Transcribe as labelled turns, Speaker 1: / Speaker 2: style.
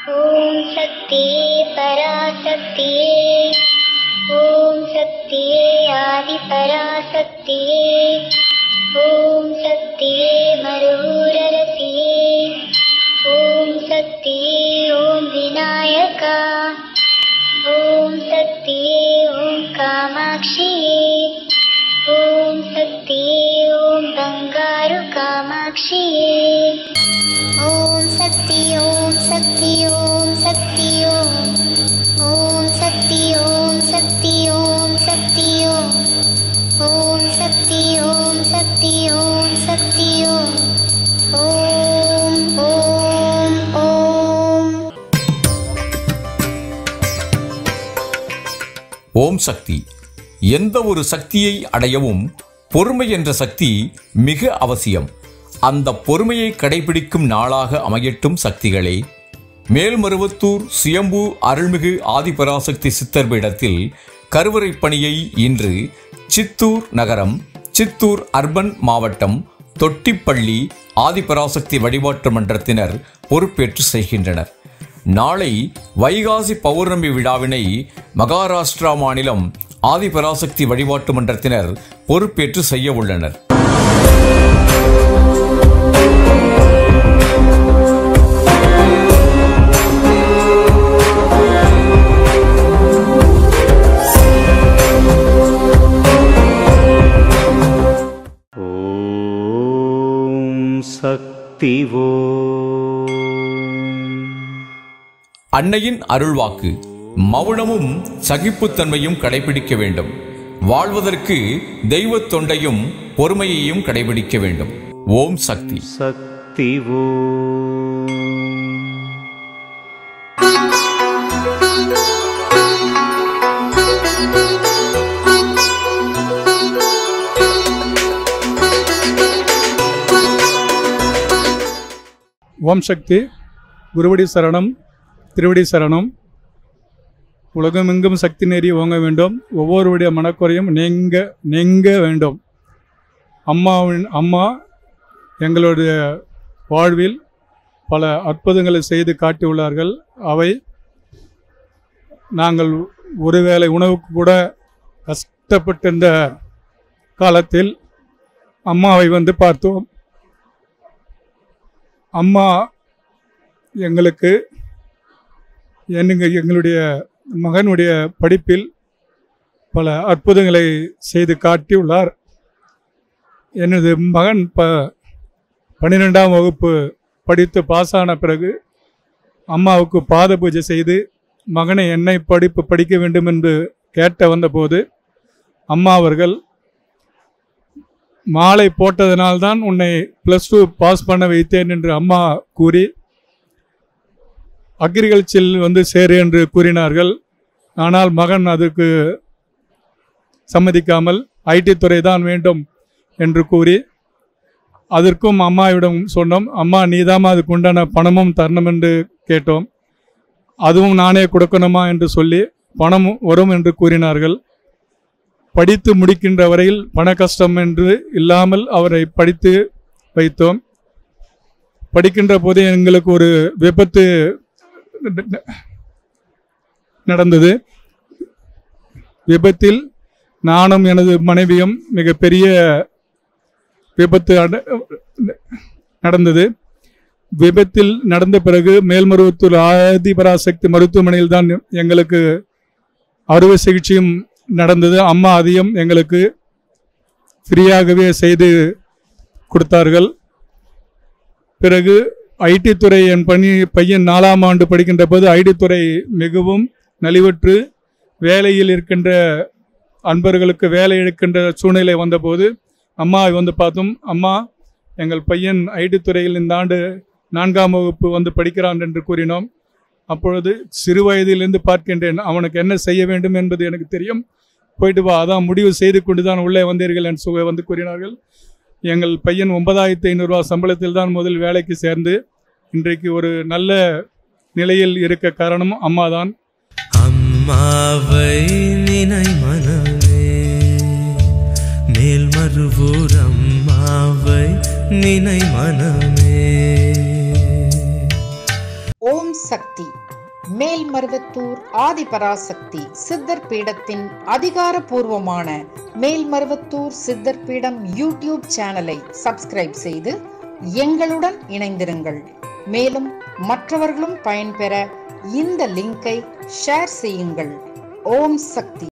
Speaker 1: ஓம் சக்தியே பராசக்தியே ஓம் சக்தியே ஆதி பராசக்தியே ஓம் சக்தியே மருரரசியே ஓம் சக்தியே ஓம் விநாயகா ஓம் சக்தியே ஓம் காமாட்சியே ஓம் சக்தியே ஓம் பங்காரு காமாட்சியே ஓம் சக்தி ஓம் சக்தி ஓம் சக்தி ஓம் ஓம் சக்தி ஓம் சக்தி ஓம் சக்தி ஓம் ஓம் சக்தி ஓம் சக்தி ஓம் சக்தி ஓம் ஓம் ஓம் ஓம்
Speaker 2: ஓம் சக்தி எந்த ஒரு சக்தியை அடையவும் பொறுமை என்ற சக்தி மிக அவசியம் அந்த பொறுமையை கடைபிடிக்கும் நாளாக அமையட்டும் சக்திகளே மேல்மருவத்தூர் சுயம்பு அருள்மிகு ஆதிபராசக்தி சித்தர் பீடத்தில் கருவறை பணியை இன்று சித்தூர் நகரம் சித்தூர் அர்பன் மாவட்டம் தொட்டிப்பள்ளி ஆதிபராசக்தி வழிபாட்டு மன்றத்தினர் பொறுப்பேற்று செய்கின்றனர் நாளை வைகாசி பௌர்ணமி விழாவினை மகாராஷ்டிரா மாநிலம் ஆதிபராசக்தி வழிபாட்டு மன்றத்தினர் பொறுப்பேற்று செய்ய உள்ளனர்
Speaker 3: ॐ शक्तिवो
Speaker 2: அன்னையின் அருள்வாக்கு மௌனமும் சகிப்புத்தன்மையும் கடைபிடிக்க வேண்டும் வாழ்வதற்கு தெய்வத் தொண்டையும் பொறுமையையும் கடைபிடிக்க வேண்டும் ஓம் சக்தி
Speaker 3: शक्तिवो
Speaker 4: ஓம் சக்தி குருவடி சரணம் திருவடி சரணம் உலகமெங்கும் சக்தி நெறி ஓங்க வேண்டும் ஒவ்வொருவருடைய மனக்குறையும் நீங்க நீங்க வேண்டும் அம்மாவின் அம்மா எங்களுடைய வாழ்வில் பல அற்புதங்களை செய்து காட்டியுள்ளார்கள் அவை நாங்கள் ஒருவேளை உணவுக்கு கூட கஷ்டப்பட்டிருந்த காலத்தில் அம்மாவை வந்து பார்த்தோம் அம்மா எங்களுக்கு என்னங்க எங்களுடைய மகனுடைய படிப்பில் பல அற்புதங்களை செய்து காட்டியுள்ளார் எனது மகன் ப பன்னிரெண்டாம் வகுப்பு படித்து பாஸ் ஆன பிறகு அம்மாவுக்கு பாத பூஜை செய்து மகனை என்னை படிப்பு படிக்க வேண்டும் என்று கேட்ட வந்தபோது அம்மா அவர்கள் மாலை போட்டதனால்தான் உன்னை ப்ளஸ் டூ பாஸ் பண்ண வைத்தேன் என்று அம்மா கூறி அக்ரிகல்ச்சரில் வந்து சேரு என்று கூறினார்கள் ஆனால் மகன் அதற்கு சம்மதிக்காமல் ஐடி துறை தான் வேண்டும் என்று கூறி அதற்கும் அம்மாவிடம் சொன்னோம் அம்மா நீதாம்மா அதுக்கு உண்டான பணமும் தரணும் என்று கேட்டோம் அதுவும் நானே கொடுக்கணுமா என்று சொல்லி பணம் வரும் என்று கூறினார்கள் படித்து முடிக்கின்ற வரையில் பண கஷ்டம் என்று இல்லாமல் அவரை படித்து வைத்தோம் படிக்கின்ற போதே எங்களுக்கு ஒரு விபத்து நடந்தது விபத்தில் நானும் எனது மனைவியும் மிகப்பெரிய விபத்து அட- நடந்தது விபத்தில் நடந்த பிறகு மேல்மருவத்தூர் ஆதிபராசக்தி மருத்துவமனையில் தான் எங்களுக்கு அறுவை சிகிச்சையும் நடந்தது அம்மா அதையும் எங்களுக்கு ஃப்ரீயாகவே செய்து கொடுத்தார்கள் பிறகு ஐடி துறை என் பணி பையன் நாலாம் ஆண்டு படிக்கின்ற போது ஐடி துறை மிகவும் நலிவுற்று வேலையில் இருக்கின்ற அன்பர்களுக்கு வேலை எடுக்கின்ற சூழ்நிலை வந்தபோது அம்மாவை வந்து பார்த்தோம் அம்மா எங்கள் பையன் ஐடி துறையில் இந்த ஆண்டு நான்காம் வகுப்பு வந்து படிக்கிறான் என்று கூறினோம் அப்பொழுது சிறு வயதிலிருந்து பார்க்கின்றேன் அவனுக்கு என்ன செய்ய வேண்டும் என்பது எனக்கு தெரியும் போயிட்டு வா அதான் முடிவு செய்து கொண்டு தான் உள்ளே வந்தீர்கள் என்று சொல்லி வந்து கூறினார்கள் எங்கள் பையன் ஒன்பதாயிரத்தி ஐநூறுரூவா சம்பளத்தில் தான் முதல் வேலைக்கு சேர்ந்து இன்றைக்கு ஒரு நல்ல நிலையில் இருக்க காரணம் அம்மா தான்
Speaker 5: அம்மாவை நினை மனமே மேல்மருவூர் அம்மாவை நினை மனமே
Speaker 6: ஓம் சக்தி மேல்மருவத்தூர் ஆதிபராசக்தி சித்தர் பீடத்தின் அதிகாரப்பூர்வமான மேல்மருவத்தூர் சித்தர் பீடம் யூடியூப் சேனலை சப்ஸ்கிரைப் செய்து எங்களுடன் இணைந்திருங்கள் மேலும் மற்றவர்களும் பயன்பெற இந்த லிங்கை ஷேர் செய்யுங்கள் ஓம் சக்தி